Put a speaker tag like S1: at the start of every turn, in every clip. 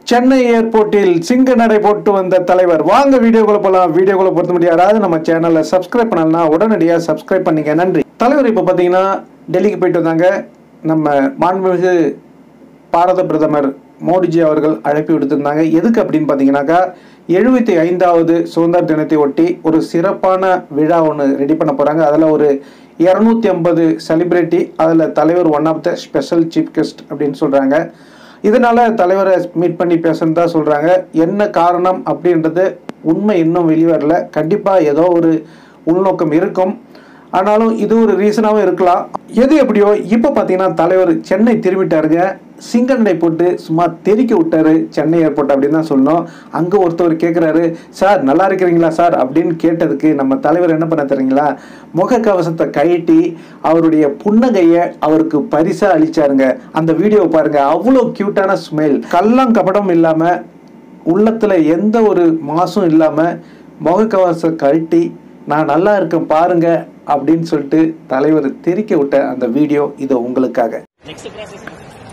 S1: சென்னை ஏர்போர்ட்டில் சிங்க நடை போட்டு வந்த தலைவர் வாங்க வீடியோக்குள்ள போலாம் வீடியோக்குள்ள பொறுத்த முடியாது யாராவது நம்ம சேனலை சப்ஸ்கிரைப் பண்ணலன்னா உடனடியாக சப்ஸ்கிரைப் பண்ணிக்க நன்றி தலைவர் இப்போ பார்த்தீங்கன்னா டெல்லிக்கு போயிட்டு வந்தாங்க நம்ம மாண்புமிகு பாரத பிரதமர் மோடிஜி அவர்கள் அழைப்பு விடுத்திருந்தாங்க எதுக்கு அப்படின்னு பார்த்தீங்கன்னாக்கா எழுபத்தி ஐந்தாவது சுதந்திர தினத்தை ஒட்டி ஒரு சிறப்பான விழா ஒன்று ரெடி பண்ண போகிறாங்க அதில் ஒரு இரநூத்தி ஐம்பது செலிப்ரிட்டி அதில் தலைவர் one of the special chief guest அப்படின்னு சொல்கிறாங்க இதனால தலைவரை மீட் பண்ணி பேசுன்னு தான் சொல்கிறாங்க என்ன காரணம் அப்படின்றது உண்மை இன்னும் வெளிவரல கண்டிப்பாக ஏதோ ஒரு உள்நோக்கம் இருக்கும் ஆனாலும் இது ஒரு ரீசனாகவும் இருக்கலாம் எது எப்படியோ இப்போ பார்த்தீங்கன்னா தலைவர் சென்னை திரும்பிட்டாருங்க சிங்கநடை போட்டு சும்மா தெறிக்க விட்டாரு சென்னை ஏர்போர்ட் அப்படின்னு தான் சொல்லணும் அங்கே ஒருத்தவர் கேட்குறாரு சார் நல்லா இருக்கிறீங்களா சார் அப்படின்னு கேட்டதுக்கு நம்ம தலைவர் என்ன பண்ண தெரியுங்களா முகக்கவசத்தை கழட்டி அவருடைய புன்னகையை அவருக்கு பரிசா அளிச்சாருங்க அந்த வீடியோ பாருங்க அவ்வளோ க்யூட்டான ஸ்மெல் கள்ளம் கபடம் இல்லாமல் உள்ளத்தில் எந்த ஒரு மாசும் இல்லாமல் முகக்கவசம் கழட்டி நான் நல்லா இருக்கேன் பாருங்க அப்படின்னு சொல்லிட்டு தலைவர் தெரிக்க விட்ட அந்த வீடியோ இது உங்களுக்காக
S2: நெக்ஸ்ட் ப்ராசஸ்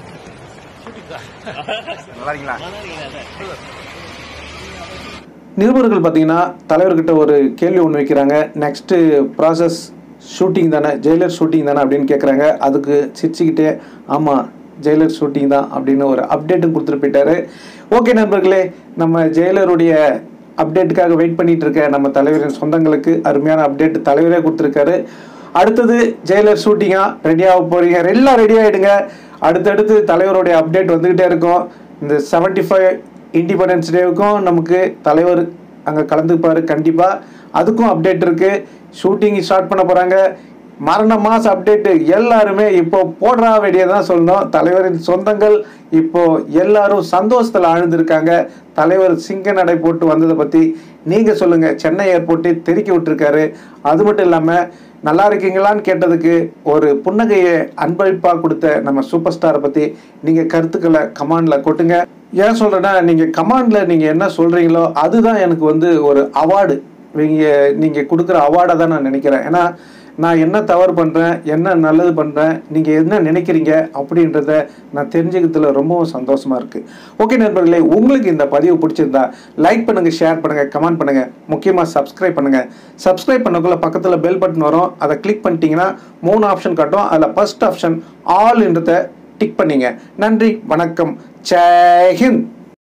S3: நல்லா இருக்கீங்களா
S1: நிருபர்கள் பார்த்தீங்கன்னா தலைவர்கிட்ட ஒரு கேள்வி ஒன்று வைக்கிறாங்க நெக்ஸ்ட்டு ப்ராசஸ் ஷூட்டிங் தானே ஜெயிலர் ஷூட்டிங் தானே அப்படின்னு கேட்குறாங்க அதுக்கு சிரிச்சுக்கிட்டே ஆமாம் ஜெயிலர் ஷூட்டிங் தான் அப்படின்னு ஒரு அப்டேட்டும் கொடுத்துட்டு போயிட்டாரு ஓகே நண்பர்களே நம்ம ஜெயிலருடைய அப்டேட்டுக்காக வெயிட் பண்ணிட்டு இருக்க நம்ம தலைவரின் சொந்தங்களுக்கு அருமையான அப்டேட் தலைவரே கொடுத்துருக்காரு அடுத்தது ஜெயிலர் ஷூட்டிங்கா ரெடியாக போறீங்க எல்லாம் ரெடி ஆகிடுங்க அடுத்தடுத்து தலைவருடைய அப்டேட் வந்துக்கிட்டே இருக்கும் இந்த செவன்டி ஃபைவ் இண்டிபெண்டன்ஸ் டேவுக்கும் நமக்கு தலைவர் அங்கே கலந்துப்பார் கண்டிப்பாக அதுக்கும் அப்டேட் இருக்குது ஷூட்டிங் ஸ்டார்ட் பண்ண போகிறாங்க மரண மாச அப்டேட்டு எல்லாருமே இப்போ போடுறா வெடியை தான் சொல்லணும் தலைவரின் சொந்தங்கள் இப்போ எல்லாரும் சந்தோஷத்தில் ஆழ்ந்திருக்காங்க தலைவர் சிங்க நடை போட்டு வந்ததை பற்றி நீங்கள் சொல்லுங்கள் சென்னை ஏர்போர்ட்டை தெறிக்க விட்டுருக்காரு அது மட்டும் இல்லாமல் நல்லா இருக்கீங்களான்னு கேட்டதுக்கு ஒரு புன்னகையை அன்பளிப்பாக கொடுத்த நம்ம சூப்பர் ஸ்டாரை பற்றி நீங்கள் கருத்துக்களை கமாண்டில் கொட்டுங்க ஏன் சொல்கிறேன்னா நீங்கள் கமாண்டில் நீங்கள் என்ன சொல்கிறீங்களோ அதுதான் எனக்கு வந்து ஒரு அவார்டு நீங்கள் நீங்கள் கொடுக்குற அவார்டை தான் நான் நினைக்கிறேன் ஏன்னா நான் என்ன தவறு பண்ணுறேன் என்ன நல்லது பண்ணுறேன் நீங்கள் என்ன நினைக்கிறீங்க அப்படின்றத நான் தெரிஞ்சுக்கிறதுல ரொம்பவும் சந்தோஷமாக இருக்குது ஓகே நண்பர்களே உங்களுக்கு இந்த பதிவு பிடிச்சிருந்தா லைக் பண்ணுங்கள் ஷேர் பண்ணுங்கள் கமெண்ட் பண்ணுங்கள் முக்கியமாக சப்ஸ்கிரைப் பண்ணுங்கள் சப்ஸ்கிரைப் பண்ணக்குள்ள பக்கத்தில் பெல் பட்டன் வரும் அதை கிளிக் பண்ணிட்டீங்கன்னா மூணு ஆப்ஷன் காட்டும் அதில் ஃபர்ஸ்ட் ஆப்ஷன் ஆல்ன்றதை டிக் பண்ணிங்க நன்றி வணக்கம் ஜெய் ஹிந்த்